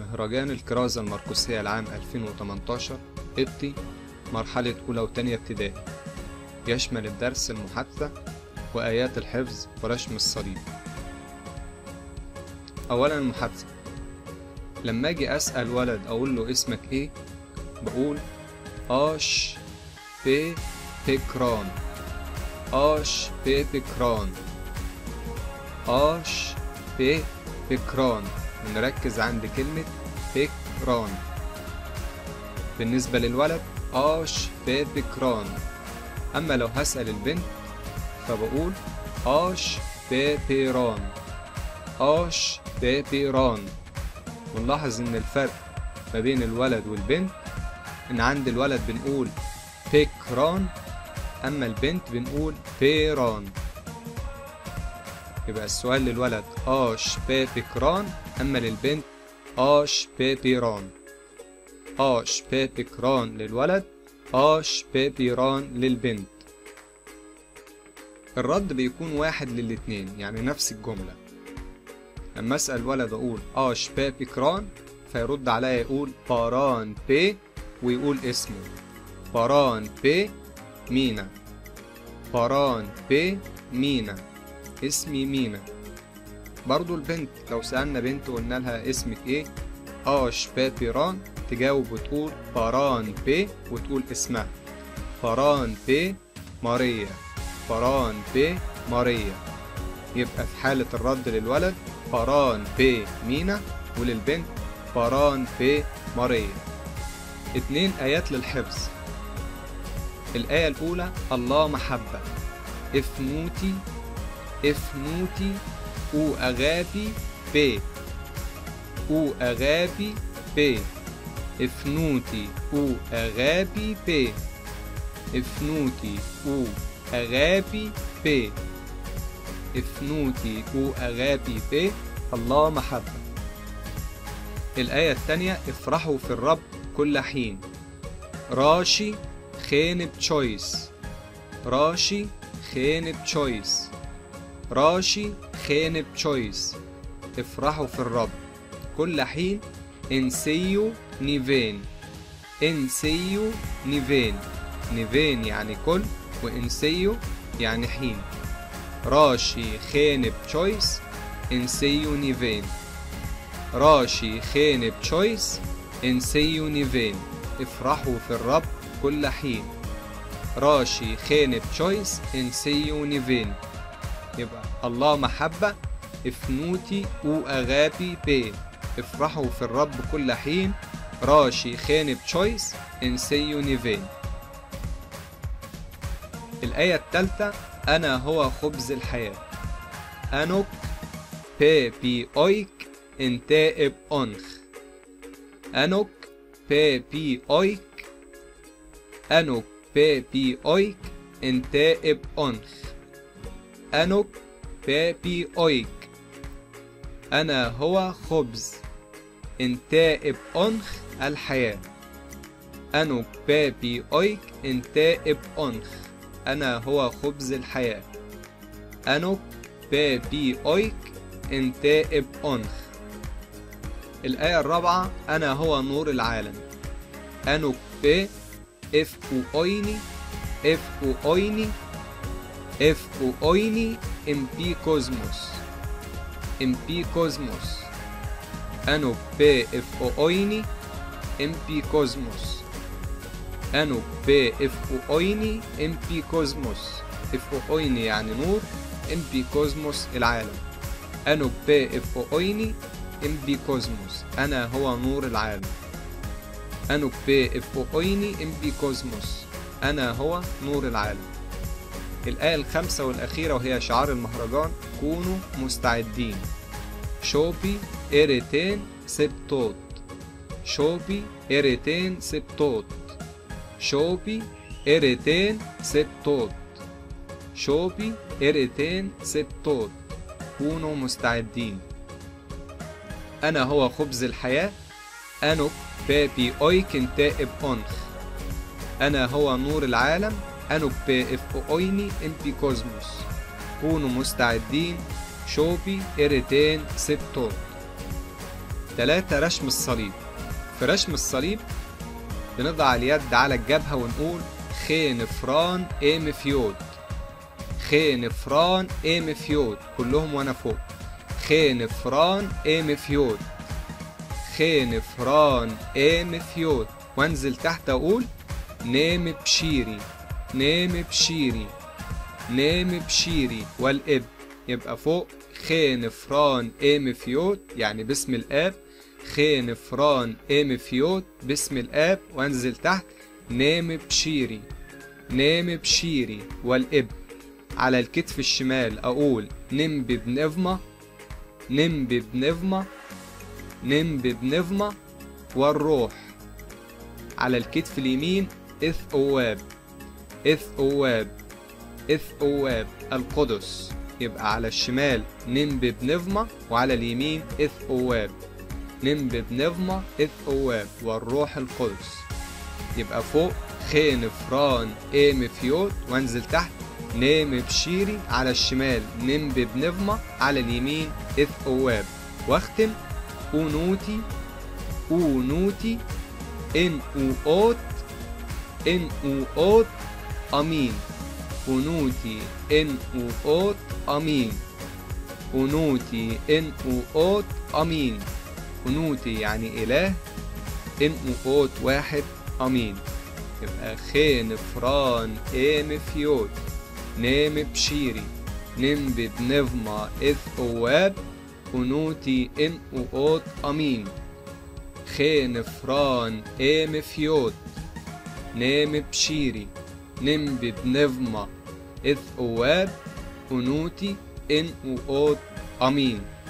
مهرجان الكرازة المرقسية العام 2018 قبطي مرحلة أولى وتانية ابتدائي يشمل الدرس المحادثة وآيات الحفظ ورشم الصليب أولا المحادثة لما أجي أسأل ولد أقول له اسمك إيه بقول آش بي بكران آش بي بكران آش بي بكران نركز عند كلمة بكران بالنسبة للولد آش بي بكران أما لو هسأل البنت فبقول آش بي بيران آش بي بيران ونلاحظ إن الفرق ما بين الولد والبنت إن عند الولد بنقول بكران أما البنت بنقول بيران يبقى السؤال للولد آش بي بكران أما للبنت آش بي بيران آش بي بكران للولد آش بي بيران للبنت الرد بيكون واحد للاتنين يعني نفس الجملة لما أسأل ولد أقول آش بي بكران فيرد عليا يقول باران بي ويقول اسمه باران بي مينا باران بي مينا اسمي مينا برضو البنت لو سألنا بنت وقلنا لها اسمك ايه آش بي بيران تجاوب وتقول باران بي وتقول اسمها باران بي ماريا باران بي ماريا يبقى في حالة الرد للولد باران بي مينا وللبنت باران بي ماريا اتنين آيات للحفظ الآية الأولى الله محبة افنوتي افنوتي او أغابي بي او أغابي بي افنوتي او أغابي بي افنوتي او أغابي بي افنوتي او أغابي بي الله محبة الآية التانية افرحوا في الرب كل حين راشي خينب تشويس راشي خينب تشويس راشي خينب تشويس افرحوا في الرب كل حين انسيو نيفين انسيو نيفين نيفين يعني كل وانسيو يعني حين راشي خينب تشويس انسيو نيفين راشي خينب تشويس انسيو نيفين افرحوا في الرب كل حين راشي خينب تشويس انسيو نيفين يبقى الله محبة افنوتي او اغابي بي افرحوا في الرب كل حين راشي خانب تشويس انسيو نيفين الآية الثالثة أنا هو خبز الحياة أنوك بي بي أويك انتائب أنخ أنوك بي بي أويك أنوك بي بي أويك انتائب أنخ أنوك بابي أويك أنا هو خبز انتائب أنخ الحياة أنوك بابي أويك انتائب أنخ أنا هو خبز الحياة أنوك بابي أويك انتائب أنخ الآية الرابعة أنا هو نور العالم أنوك بي إف أويني إف أويني اف او اويني ام بي كوزموس ام بي كوزموس انو بي اف او اويني ام بي كوزموس انو بي اف او اويني ام بي كوزموس اف او اويني يعني نور ام بي كوزموس العالم انو بي اف او اويني ام بي كوزموس انا هو نور العالم انو بي اف او اويني ام بي كوزموس انا هو نور العالم الآية الخامسة والأخيرة وهي شعار المهرجان كونوا مستعدين شوبي إيريتين سبتوت شوبي إيريتين سبتوت شوبي إيريتين سبتوت شوبي إيريتين سبتوت كونوا مستعدين أنا هو خبز الحياة أنوك بابي أويكن تائب أنخ أنا هو نور العالم أنوك بي إف أويني إن بي كوزموس كونوا مستعدين شوبي إيريتين سبتوت تلاتة رشم الصليب في رشم الصليب بنضع اليد على الجبهة ونقول خين فران ام فيود خين فران ام فيود كلهم وانا فوق خين فران ام فيود خين فران ام فيود وانزل تحت اقول نام بشيري نام بشيري نام بشيري والاب يبقى فوق خين فران ام فيوت يعني باسم الاب خين فران ام فيوت باسم الاب وانزل تحت نام بشيري نام بشيري والاب على الكتف الشمال اقول نم بنفما نم بنفما نم بنفما والروح على الكتف اليمين إث أواب إث أواب إث أواب القدس يبقى على الشمال نم بنفما وعلى اليمين إث أواب نم بنفما إث أواب والروح القدس يبقى فوق خين فران إيم فيوت وانزل تحت نام بشيري على الشمال نم بنفما على اليمين إث أواب واختم أونوتي أونوتي إن أوت إن أوت أمين أنوتي إن أوت أمين أنوتي إن أوت أمين أنوتي يعني إله إن أوت واحد أمين يبقى خين فران إم فيوت نام بشيري نم بنفما إذ أواب أنوتي إن أوت أمين خين فران إم فيوت نام بشيري نم بنفما إذ أواب أنوتي إن أوت أمين